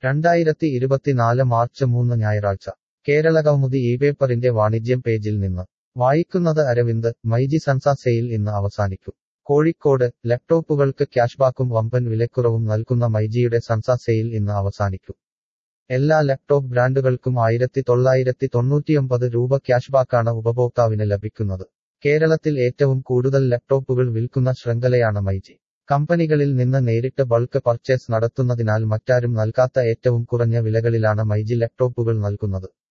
രണ്ടായിരത്തി ഇരുപത്തിനാല് മാർച്ച് മൂന്ന് ഞായറാഴ്ച കേരള കൗമുദി ഈ പേപ്പറിന്റെ വാണിജ്യം പേജിൽ നിന്ന് വായിക്കുന്നത് അരവിന്ദ് മൈജി സൺസ സെയിൽ ഇന്ന് അവസാനിക്കും കോഴിക്കോട് ലാപ്ടോപ്പുകൾക്ക് ക്യാഷ്ബാക്കും വമ്പൻ വിലക്കുറവും നൽകുന്ന മൈജിയുടെ സൺസ സെയിൽ ഇന്ന് അവസാനിക്കും എല്ലാ ലാപ്ടോപ്പ് ബ്രാൻഡുകൾക്കും ആയിരത്തി തൊള്ളായിരത്തി തൊണ്ണൂറ്റിയൊമ്പത് രൂപ ക്യാഷ്ബാക്കാണ് ഉപഭോക്താവിന് ലഭിക്കുന്നത് കേരളത്തിൽ ഏറ്റവും കൂടുതൽ ലാപ്ടോപ്പുകൾ വിൽക്കുന്ന ശൃംഖലയാണ് മൈജി കമ്പനികളിൽ നിന്ന് നേരിട്ട് ബൾക്ക് പർച്ചേസ് നടത്തുന്നതിനാൽ മറ്റാരും നൽകാത്ത ഏറ്റവും കുറഞ്ഞ വിലകളിലാണ് മൈജി ലാപ്ടോപ്പുകൾ നൽകുന്നത്